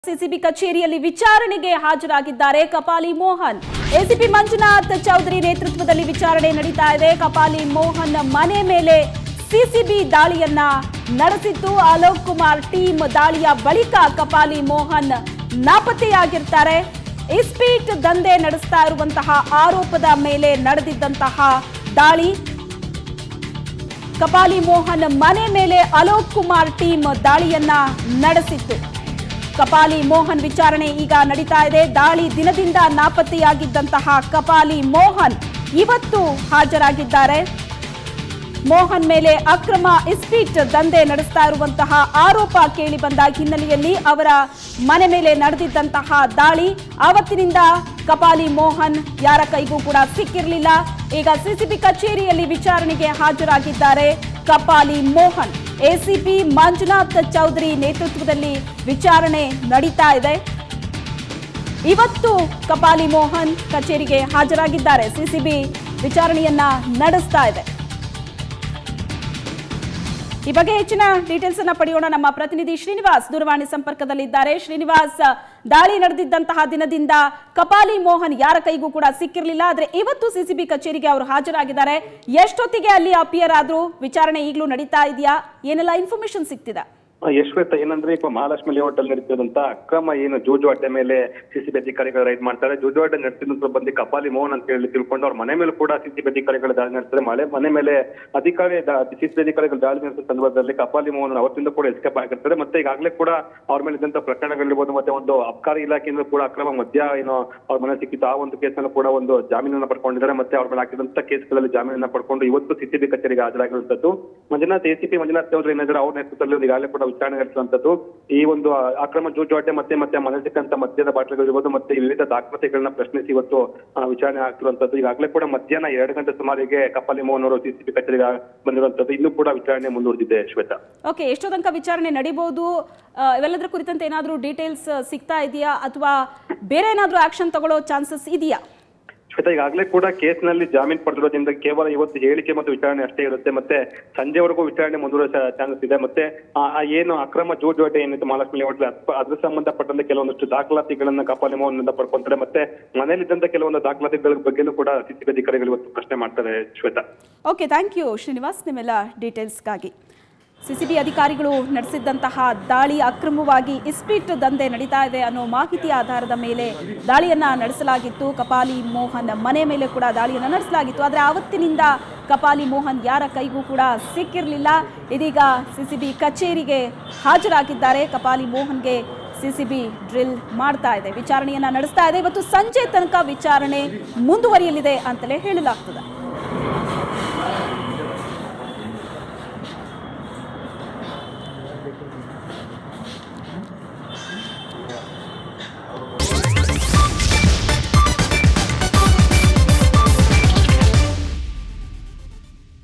CCB ಕಚೇರಿಯಲ್ಲಿ ವಿಚಾರಣೆಗೆ ಹಾಜರಾಗಿದ್ದಾರೆ ಕಪಾಲಿ ಮೋಹನ್ ಎಸಿಪಿ ಮಂಜುನಾಥ್ ಚೌಧರಿ ನೇತೃತ್ವದಲ್ಲಿ ವಿಚಾರಣೆ ನಡೀತಾ ಇದೆ ಕಪಾಲಿ ಮೋಹನ್ ಮನೆ ಮೇಲೆ ಸಿಸಿಬಿ ದಾಳಿಯನ್ನ ನಡೆಸಿತ್ತು ಅಲೋಕ್ ಕುಮಾರ್ ಟೀಮ್ ದಾಳಿಯ ಬಳಿಕ ಕಪಾಲಿ ಮೋಹನ್ ನಾಪತ್ತೆಯಾಗಿರ್ತಾರೆ ಇಸ್ಪೀಟ್ ದಂಧೆ ನಡೆಸ್ತಾ ಇರುವಂತಹ ಆರೋಪದ ಮೇಲೆ ನಡೆದಿದ್ದಂತಹ ದಾಳಿ ಕಪಾಲಿ ಮೋಹನ್ ಮನೆ ಮೇಲೆ ಅಲೋಕ್ ಕುಮಾರ್ ಟೀಮ್ ದಾಳಿಯನ್ನ ನಡೆಸಿತ್ತು ಕಪಾಲಿ ಮೋಹನ್ ವಿಚಾರಣೆ ಈಗ ನಡೀತಾ ಇದೆ ದಾಳಿ ದಿನದಿಂದ ನಾಪತ್ತೆಯಾಗಿದ್ದಂತಹ ಕಪಾಲಿ ಮೋಹನ್ ಇವತ್ತು ಹಾಜರಾಗಿದ್ದಾರೆ ಮೋಹನ್ ಮೇಲೆ ಅಕ್ರಮ ಇಸ್ಪೀಟ್ ದಂಧೆ ನಡೆಸ್ತಾ ಇರುವಂತಹ ಆರೋಪ ಕೇಳಿ ಬಂದ ಹಿನ್ನೆಲೆಯಲ್ಲಿ ಅವರ ಮನೆ ಮೇಲೆ ನಡೆದಿದ್ದಂತಹ ದಾಳಿ ಆವತ್ತಿನಿಂದ ಕಪಾಲಿ ಮೋಹನ್ ಯಾರ ಕೈಗೂ ಕೂಡ ಸಿಕ್ಕಿರಲಿಲ್ಲ ಈಗ ಸಿಸಿಬಿ ಕಚೇರಿಯಲ್ಲಿ ವಿಚಾರಣೆಗೆ ಹಾಜರಾಗಿದ್ದಾರೆ ಕಪಾಲಿ ಮೋಹನ್ ಎಸಿಪಿ ಮಂಜುನಾಥ್ ಚೌಧರಿ ನೇತೃತ್ವದಲ್ಲಿ ವಿಚಾರಣೆ ನಡೀತಾ ಇದೆ ಇವತ್ತು ಕಪಾಲಿ ಮೋಹನ್ ಕಚೇರಿಗೆ ಹಾಜರಾಗಿದ್ದಾರೆ ಸಿಸಿಬಿ ವಿಚಾರಣೆಯನ್ನ ನಡೆಸ್ತಾ ಇದೆ ಈ ಬಗ್ಗೆ ಹೆಚ್ಚಿನ ಡೀಟೇಲ್ಸ್ ಅನ್ನ ಪಡೆಯೋಣ ನಮ್ಮ ಪ್ರತಿನಿಧಿ ಶ್ರೀನಿವಾಸ್ ದೂರವಾಣಿ ಸಂಪರ್ಕದಲ್ಲಿದ್ದಾರೆ ಶ್ರೀನಿವಾಸ್ ದಾಳಿ ನಡೆದಿದ್ದಂತಹ ದಿನದಿಂದ ಕಪಾಲಿ ಮೋಹನ್ ಯಾರ ಕೈಗೂ ಕೂಡ ಸಿಕ್ಕಿರಲಿಲ್ಲ ಆದ್ರೆ ಇವತ್ತು ಸಿಸಿಬಿ ಕಚೇರಿಗೆ ಅವರು ಹಾಜರಾಗಿದ್ದಾರೆ ಎಷ್ಟೊತ್ತಿಗೆ ಅಲ್ಲಿ ಅಪಿಯರ್ ಆದ್ರೂ ವಿಚಾರಣೆ ಈಗಲೂ ನಡೀತಾ ಇದೆಯಾ ಏನೆಲ್ಲ ಇನ್ಫಾರ್ಮೇಶನ್ ಸಿಗ್ತಿದೆ ಯಶ್ವೇತ ಏನಂದ್ರೆ ಈಗ ಮಹಾಲಕ್ಷ್ಮಿ ಲೇಔಟ್ ಅಲ್ಲಿ ನಡೀತಿರುವಂತ ಅಕ್ರಮ ಏನು ಜೂಜುವಾಟೆ ಮೇಲೆ ಸಿಸಿಬಿ ಅಧಿಕಾರಿಗಳು ರೈಡ್ ಮಾಡ್ತಾರೆ ಜೂಜುವಾಟೆ ನಡೆಸಿದ ಬಂದು ಕಪಾಲಿ ಮೋಹನ್ ಅಂತ ಹೇಳಿ ತಿಳ್ಕೊಂಡು ಅವ್ರ ಮನೆ ಮೇಲೆ ಕೂಡ ಸಿಸಿಬಿ ಅಧಿಕಾರಿಗಳು ದಾಳಿ ನಡೆಸ್ತಾರೆ ಮಳೆ ಮನೆ ಮೇಲೆ ಅಧಿಕಾರಿ ಸಿಸಿಬಿ ಅಧಿಕಾರಿಗಳು ದಾಳಿ ನಡೆಸಿದ ಸಂದರ್ಭದಲ್ಲಿ ಕಪಾಲಿ ಮೋಹನ್ ಅವತ್ತಿಂದ ಕೂಡ ಎಸ್ಕೇಪ್ ಆಗಿರ್ತಾರೆ ಮತ್ತೆ ಈಗಾಗಲೇ ಕೂಡ ಅವ್ರ ಮೇಲೆ ಇದ್ದಂತ ಪ್ರಕರಣಗಳಿರ್ಬೋದು ಮತ್ತೆ ಒಂದು ಅಬ್ಕಾರಿ ಇಲಾಖೆಯಿಂದ ಕೂಡ ಅಕ್ರಮ ಮದ್ಯ ಏನು ಅವ್ರ ಮನೆ ಸಿಕ್ಕಿತ್ತು ಆ ಒಂದು ಕೇಸನ್ನು ಕೂಡ ಒಂದು ಜಾಮೀನನ್ನ ಪಡ್ಕೊಂಡಿದ್ದಾರೆ ಮತ್ತೆ ಅವ್ರ ಮೇಲೆ ಹಾಕಿದಂತ ಕೇಸ್ಗಳಲ್ಲಿ ಜಾಮೀನನ್ನ ಪಡ್ಕೊಂಡು ಇವತ್ತು ಸಿಸಿಬಿ ಕಚೇರಿಗೆ ಹಾಜರಾಗಿರುವಂತದ್ದು ಮಂಜುನಾಥ್ ಎಸಿಪಿ ಮಂಜುನಾಥ್ ಚೌಧರಿ ಏನಾದ್ರೆ ಅವ್ರ ನೇತೃತ್ವದಲ್ಲಿ ಈಗಾಗಲೇ ಕೂಡ ವಿಚಾರಣೆ ನಡೆಸುವಂತದ್ದು ಈ ಒಂದು ಅಕ್ರಮ ಜೂಜುವಾಟೆ ಮತ್ತೆ ಮತ್ತೆ ಮನೆ ಸಿಕ್ಕಂತ ಮದ್ಯದ ಬಾಟಲಿಗಳಿರ್ಬೋದು ಮತ್ತೆ ವಿವಿಧ ದಾಖಲಾತಿಗಳನ್ನ ಪ್ರಶ್ನಿಸಿ ಇವತ್ತು ಆ, ವಿಚಾರಣೆ ಆಗ್ತಿರುವಂತದ್ದು ಈಗಾಗಲೇ ಕೂಡ ಮಧ್ಯಾಹ್ನ ಎರಡು ಗಂಟೆ ಸುಮಾರಿಗೆ ಕಪಾಲಿ ಮೋಹನ್ ಅವರು ಸಿಸಿಬಿ ಕಚೇರಿಗೆ ಬಂದಿರುವಂತದ್ದು ಇನ್ನೂ ಕೂಡ ವಿಚಾರಣೆ ಮುಂದುವರೆದಿದೆ ಶ್ವೇತಾ ಓಕೆ ಎಷ್ಟೋ ತನಕ ವಿಚಾರಣೆ ನಡೀಬಹುದು ಆ, ಇವೆಲ್ಲದರ ಕುರಿತಂತೆ ಏನಾದರೂ ಡೀಟೇಲ್ಸ್ ಸಿಗ್ತಾ ಇದೆಯಾ ಅಥವಾ ಬೇರೆ ಏನಾದರೂ ಆಕ್ಷನ್ ತಗೊಳ್ಳೋ ಚಾನ್ಸಸ್ ಇದೆಯಾ ಶ್ವೇತಾ ಈಗಾಗಲೇ ಕೂಡ ಕೇಸ್ನಲ್ಲಿ ಜಾಮೀನು ಪಡೆದಿರೋದ್ರಿಂದ ಕೇವಲ ಇವತ್ತು ಹೇಳಿಕೆ ಮತ್ತು ವಿಚಾರಣೆ ಅಷ್ಟೇ ಇರುತ್ತೆ ಮತ್ತೆ ಸಂಜೆವರೆಗೂ ವಿಚಾರಣೆ ಮುಂದುವರಿಸೋ ಚಾನ್ಸಸ್ ಇದೆ ಮತ್ತೆ ಆ ಆ ಏನು ಅಕ್ರಮ ಜೂಜುವಾಟೆ ಏನಿತ್ತು ಮಹಾಲಕ್ಷ್ಮಿ ಲೇಔಟ್ ಅದ್ರ ಸಂಬಂಧಪಟ್ಟಂತೆ ಕೆಲವೊಂದಷ್ಟು ದಾಖಲಾತಿಗಳನ್ನ ಕಪಾಲಿ ಮೋಹನ್ನಿಂದ ಪಡ್ಕೊಂತಾರೆ ಮತ್ತೆ ಮನೆಯಲ್ಲಿದ್ದಂತ ಕೆಲವೊಂದು ದಾಖಲಾತಿಗಳ ಬಗ್ಗೆನೂ ಕೂಡ ಸಿಸಿಬಿ ಅಧಿಕಾರಿಗಳು ಇವತ್ತು ಪ್ರಶ್ನೆ ಮಾಡ್ತಾರೆ Shweta okay thank you Srinivas ನಿಮ್ಮೆಲ್ಲ ಡೀಟೇಲ್ಸ್ಗಾಗಿ ಸಿಸಿಬಿ ಅಧಿಕಾರಿಗಳು ನಡೆಸಿದ್ದಂತಹ ದಾಳಿ ಅಕ್ರಮವಾಗಿ ಇಸ್ಪೀಟ್ ದಂಧೆ ನಡೀತಾ ಇದೆ ಅನ್ನೋ ಮಾಹಿತಿಯ ಆಧಾರದ ಮೇಲೆ ದಾಳಿಯನ್ನ ನಡೆಸಲಾಗಿತ್ತು ಕಪಾಲಿ ಮೋಹನ್ ಮನೆ ಮೇಲೆ ಕೂಡ ದಾಳಿಯನ್ನ ನಡೆಸಲಾಗಿತ್ತು ಆದರೆ ಆವತ್ತಿನಿಂದ ಕಪಾಲಿ ಮೋಹನ್ ಯಾರ ಕೈಗೂ ಕೂಡ ಸಿಕ್ಕಿರಲಿಲ್ಲ ಇದೀಗ ಸಿಸಿಬಿ ಕಚೇರಿಗೆ ಹಾಜರಾಗಿದ್ದಾರೆ ಕಪಾಲಿ ಮೋಹನ್ಗೆ ಸಿಸಿಬಿ ಡ್ರಿಲ್ ಮಾಡ್ತಾ ಇದೆ ವಿಚಾರಣೆಯನ್ನ ನಡೆಸ್ತಾ ಇದೆ ಇವತ್ತು ಸಂಜೆ ತನಕ ವಿಚಾರಣೆ ಮುಂದುವರಿಯಲಿದೆ ಅಂತಲೇ ಹೇಳಲಾಗ್ತದೆ